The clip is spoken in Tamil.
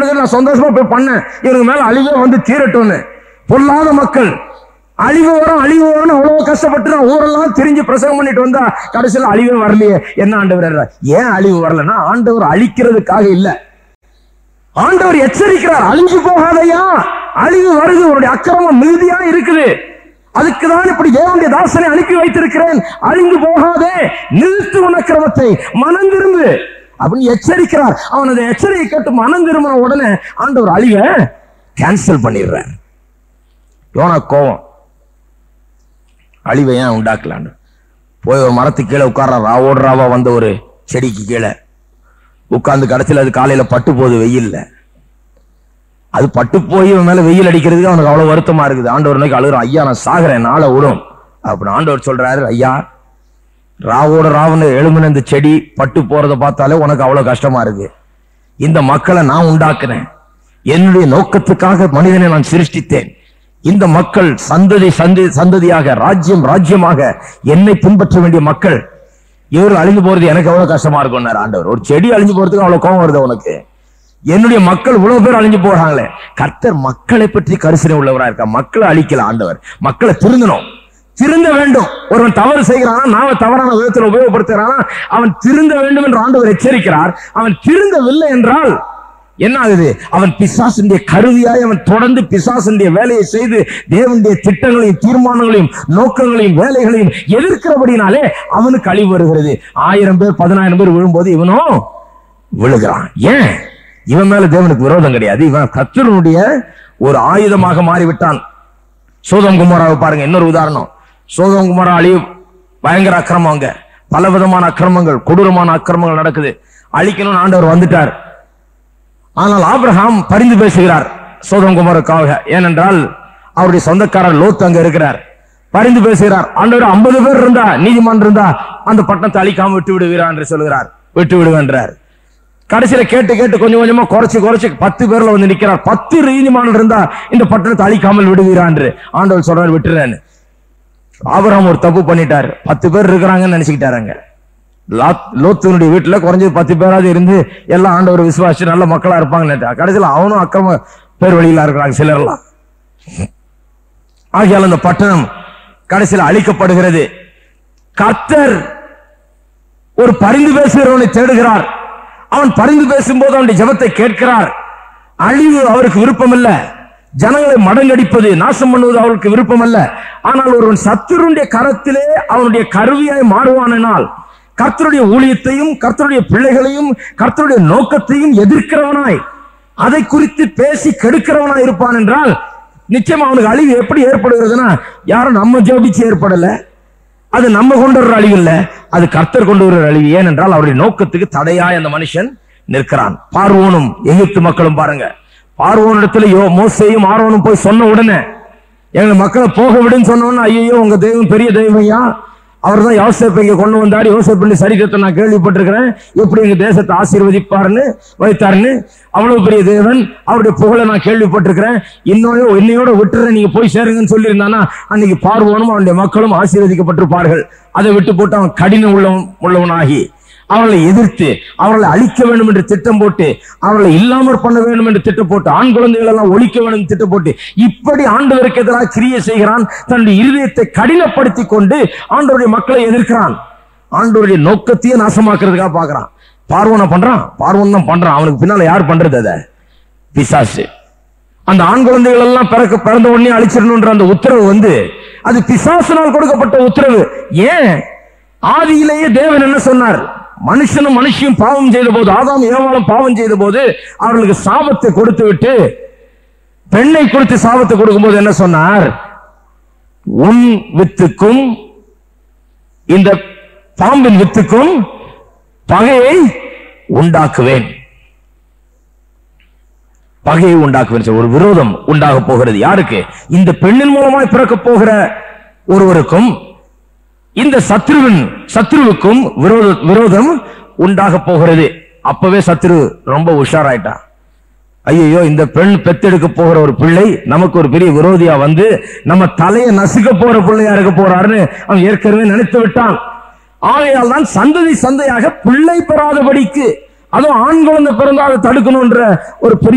சரி நான் சந்தோஷமா போய் பண்ணேன் இவங்க மேல அழிவே வந்து தீரட்டும்னு பொல்லாத மக்கள் அழிவு வரும் அழிவு வரும் அவ்வளவு கஷ்டப்பட்டு நான் ஊரெல்லாம் திரிஞ்சு பிரசவம் பண்ணிட்டு வந்தா கடைசியில் அழிவே வரலையே என்ன ஆண்டவர் ஏன் அழிவு வரலன்னா ஆண்டவர் அழிக்கிறதுக்காக இல்ல ஆண்டவர் எச்சரிக்கிறார் அழிஞ்சு போகாதையா அழிவு வருது உன்னுடைய அக்கிரமம் மிகுதியா இருக்குது அதுக்கு தான் இப்படி தேவனுடைய தாசனை அனுப்பி வைத்திருக்கிறேன் அழிந்து போகாதே நிறுத்து உன் அக்கிரமத்தை மனம் திரும்பு அப்படின்னு எச்சரிக்கிறார் அவன் அந்த எச்சரிக்கை கேட்டு மனம் திரும்பின உடனே ஆண்டவர் அழிவை கேன்சல் பண்ணிடுறார் யோனா கோவம் அழிவை ஏன் உண்டாக்கலான்னு போய் ஒரு மரத்துக்கு கீழே உட்கார்ற ராவோடு ராவா வந்த ஒரு செடிக்கு கீழே உட்கார்ந்து கடைசியில் அது காலையில பட்டு போகுது வெயில்ல அது பட்டு போய் இவன் மேல வெயில் அடிக்கிறதுக்கு அவனுக்கு அவ்வளவு வருத்தமா இருக்குது ஆண்டவர் நோக்கி அழுகுறான் ஐயா நான் சாகுறேன் நாளை விடும் அப்படின்னு ஆண்டவர் சொல்றாரு ஐயா ராவோட ராவன எழுமின இந்த செடி பட்டு போறத பார்த்தாலே உனக்கு அவ்வளவு கஷ்டமா இருக்கு இந்த மக்களை நான் உண்டாக்குனேன் என்னுடைய நோக்கத்துக்காக மனிதனை நான் சிருஷ்டித்தேன் இந்த மக்கள் சந்ததி சந்தி சந்ததியாக ராஜ்யம் ராஜ்யமாக என்னை பின்பற்ற வேண்டிய மக்கள் இவர்கள் அழிந்து போறது எனக்கு எவ்வளவு கஷ்டமா இருக்கும் ஆண்டவர் ஒரு செடி அழிஞ்சு போறதுக்கு அவ்வளவு கோபம் வருது உனக்கு என்னுடைய மக்கள் இவ்வளவு பேர் அழிஞ்சு போறாங்களே கர்த்தர் மக்களை பற்றி கரிசனை உள்ளவரா இருக்கா மக்களை அழிக்கல ஆண்டவர் மக்களை திருந்தணும் திருந்த வேண்டும் ஒருவன் தவறு செய்கிறானா நாம தவறான விதத்தில் உபயோகப்படுத்துகிறானா அவன் திருந்த வேண்டும் என்று ஆண்டவர் எச்சரிக்கிறார் அவன் திருந்தவில்லை என்றால் என்ன ஆகுது அவன் பிசாசுடைய கருவியாய் அவன் தொடர்ந்து பிசாசுடைய வேலையை செய்து தேவனுடைய திட்டங்களையும் தீர்மானங்களையும் நோக்கங்களையும் வேலைகளையும் எதிர்க்கிறபடினாலே அவனுக்கு அழிவு வருகிறது ஆயிரம் பேர் பதினாயிரம் பேர் விழும்போது இவனும் விழுகிறான் ஏன் இவன் மேல தேவனுக்கு விரோதம் கிடையாது இவன் கத்தருடைய ஒரு ஆயுதமாக மாறிவிட்டான் சோதம் குமாராவை பாருங்க இன்னொரு உதாரணம் சோதம் குமாரா அழிவு பயங்கர அக்கிரமம் அங்க பல விதமான அக்கிரமங்கள் கொடூரமான அக்கிரமங்கள் நடக்குது அழிக்கணும்னு ஆண்டவர் வந்துட்டார் ஆனால் ஆபிரகாம் பரிந்து பேசுகிறார் சோதம் குமாருக்காக ஏனென்றால் அவருடைய சொந்தக்காரர் லோத் அங்க இருக்கிறார் பரிந்து பேசுகிறார் ஆண்டவர் ஐம்பது பேர் இருந்தா நீதிமன்றம் இருந்தா அந்த பட்டணத்தை அழிக்காம விட்டு விடுவீரா என்று சொல்கிறார் விட்டு விடுவேன்றார் கடைசியில கேட்டு கேட்டு கொஞ்சம் கொஞ்சமா குறைச்சு குறைச்சு பத்து பேர்ல வந்து நிக்கிறார் பத்து நீதிமானம் இருந்தா இந்த பட்டணத்தை அழிக்காமல் விடுவீரா என்று ஆண்டவர் சொல்றாரு விட்டுறேன்னு ஆபராம் ஒரு தப்பு பண்ணிட்டார் பத்து பேர் இருக்கிறாங்கன்னு நினைச்சுக்கிட்டாருங்க லாத்- லோத்துனுடைய வீட்டுல குறைஞ்சது பத்து பேராவது இருந்து எல்லாம் ஆண்டவர் விசுவாசிச்சு நல்ல மக்களா இருப்பாங்கன்னு கடைசியில் அவனும் அக்கிரம பேர் வழியில இருக்கிறாங்க சிலர்லாம் ஆகையால் அந்த பட்டணம் கடைசியில் அழிக்கப்படுகிறது கர்த்தர் ஒரு பரிந்து பேசுகிறவனை தேடுகிறார் அவன் பரிந்து பேசும்போது அவனுடைய ஜெபத்தை கேட்கிறார் அழிவு அவருக்கு விருப்பமல்ல ஜனங்களை மடங்கடிப்பது நாசம் பண்ணுவது அவருக்கு விருப்பமல்ல ஆனால் ஒருவன் சத்துருடைய கரத்திலே அவனுடைய கருவியாய் மாறுவானால் கர்த்தருடைய ஊழியத்தையும் கர்த்தருடைய பிள்ளைகளையும் கர்த்தருடைய நோக்கத்தையும் எதிர்க்கிறவனாய் அதை குறித்து பேசி கெடுக்கிறவனாய் இருப்பான் என்றால் நிச்சயமா அவனுக்கு அழிவு எப்படி ஏற்படுகிறதுனா யாரும் நம்ம ஜோபிச்சு ஏற்படல அது நம்ம கொண்டு வர்ற அழிவு இல்ல அது கர்த்தர் கொண்டு வர்ற அழிவு ஏனென்றால் அவருடைய நோக்கத்துக்கு தடையாய் அந்த மனுஷன் நிற்கிறான் பார்வோனும் எகிப்து மக்களும் பாருங்க பார்வோனிடத்துல யோ மோசையும் ஆரோனும் போய் சொன்ன உடனே எங்க மக்களை போக விடுன்னு சொன்ன உடனே ஐயோ உங்க தெய்வம் பெரிய தெய்வம் ஐயா அவர் தான் யோசேப்பை இங்க கொண்டு வந்தார் யோசேப்பின் சரித்திரத்தை நான் கேள்விப்பட்டிருக்கிறேன் எப்படி எங்க தேசத்தை ஆசீர்வதிப்பாருன்னு வைத்தாருன்னு அவ்வளவு பெரிய தேவன் அவருடைய புகழை நான் கேள்விப்பட்டிருக்கிறேன் இன்னொரு என்னையோட விட்டுறேன் நீங்க போய் சேருங்கன்னு சொல்லியிருந்தானா அன்னைக்கு பார்வோனும் அவனுடைய மக்களும் ஆசீர்வதிக்கப்பட்டிருப்பார்கள் அதை விட்டு போட்டு அவன் கடின உள்ளவன் உள்ளவனாகி அவர்களை எதிர்த்து அவர்களை அழிக்க வேண்டும் என்று திட்டம் போட்டு அவர்களை இல்லாமற் பண்ண வேண்டும் என்று திட்டம் போட்டு ஆண் குழந்தைகள் எல்லாம் ஒழிக்க வேண்டும் என்று திட்டம் போட்டு இப்படி ஆண்டவருக்கு எதிராக கிரியை செய்கிறான் தன்னுடைய இருதயத்தை கடினப்படுத்தி கொண்டு ஆண்டவருடைய மக்களை எதிர்க்கிறான் ஆண்டவருடைய நோக்கத்தையே நாசமாக்குறதுக்காக பார்க்கறான் பார்வனை பண்றான் பார்வன் தான் பண்றான் அவனுக்கு பின்னால யார் பண்றது அதை பிசாசு அந்த ஆண் குழந்தைகள் எல்லாம் பிறக்க பிறந்த உடனே அழிச்சிடணுன்ற அந்த உத்தரவு வந்து அது பிசாசினால் கொடுக்கப்பட்ட உத்தரவு ஏன் ஆதியிலேயே தேவன் என்ன சொன்னார் மனுஷனும் மனுஷியும் பாவம் செய்த போது ஆதாம் ஏவாளும் பாவம் செய்த போது அவர்களுக்கு சாபத்தை கொடுத்து விட்டு பெண்ணை கொடுத்து சாபத்தை கொடுக்கும்போது என்ன சொன்னார் உன் வித்துக்கும் இந்த பாம்பின் வித்துக்கும் பகையை உண்டாக்குவேன் பகையை உண்டாக்குவேன் சொல்லி ஒரு விரோதம் உண்டாக போகிறது யாருக்கு இந்த பெண்ணின் மூலமாய் பிறக்க போகிற ஒருவருக்கும் இந்த சத்ருவின் சத்ருவுக்கும் விரோத விரோதம் உண்டாக போகிறது அப்பவே சத்ரு ரொம்ப உஷாராயிட்டான் ஐயோ இந்த பெண் பெத்தெடுக்க போகிற ஒரு பிள்ளை நமக்கு ஒரு பெரிய விரோதியா வந்து நம்ம தலையை நசுக்க போற பிள்ளையா இருக்க போறாருன்னு அவன் ஏற்கனவே நினைத்து விட்டான் ஆகையால் தான் சந்ததி சந்தையாக பிள்ளை பெறாதபடிக்கு அதுவும் ஆண் குழந்தை பிறந்தால் அதை தடுக்கணும்ன்ற ஒரு பெரிய